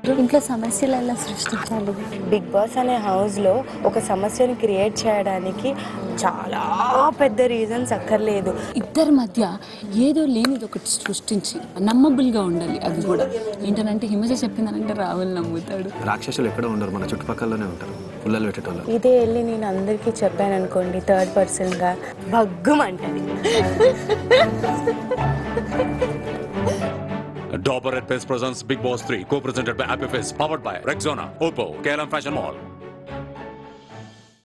ఇంట్లో సమస్యలు ఎలా సృష్టించాలి బిగ్ బాస్ అనే హౌస్లో ఒక సమస్యను క్రియేట్ చేయడానికి చాలా పెద్ద రీజన్స్ అక్కర్లేదు ఇద్దరి మధ్య ఏదో లేనిది ఒకటి సృష్టించి నమ్మబుల్గా ఉండాలి అది కూడా ఏంటనంటే హిమజ చెప్పిందనంటే రావులు నమ్ముతాడు రాక్షసులు ఎక్కడ ఉండరు మన చుట్టుపక్కలనే ఉంటారు పుల్లలు పెట్టేటోళ్ళు ఇదే వెళ్ళి నేను అందరికీ చెప్పాను అనుకోండి థర్డ్ పర్సన్గా భగ్గుమంటది Dauber Red Paste presents Big Boss 3, co-presented by Happy Face, powered by Rexona, Oppo, KLM Fashion Mall.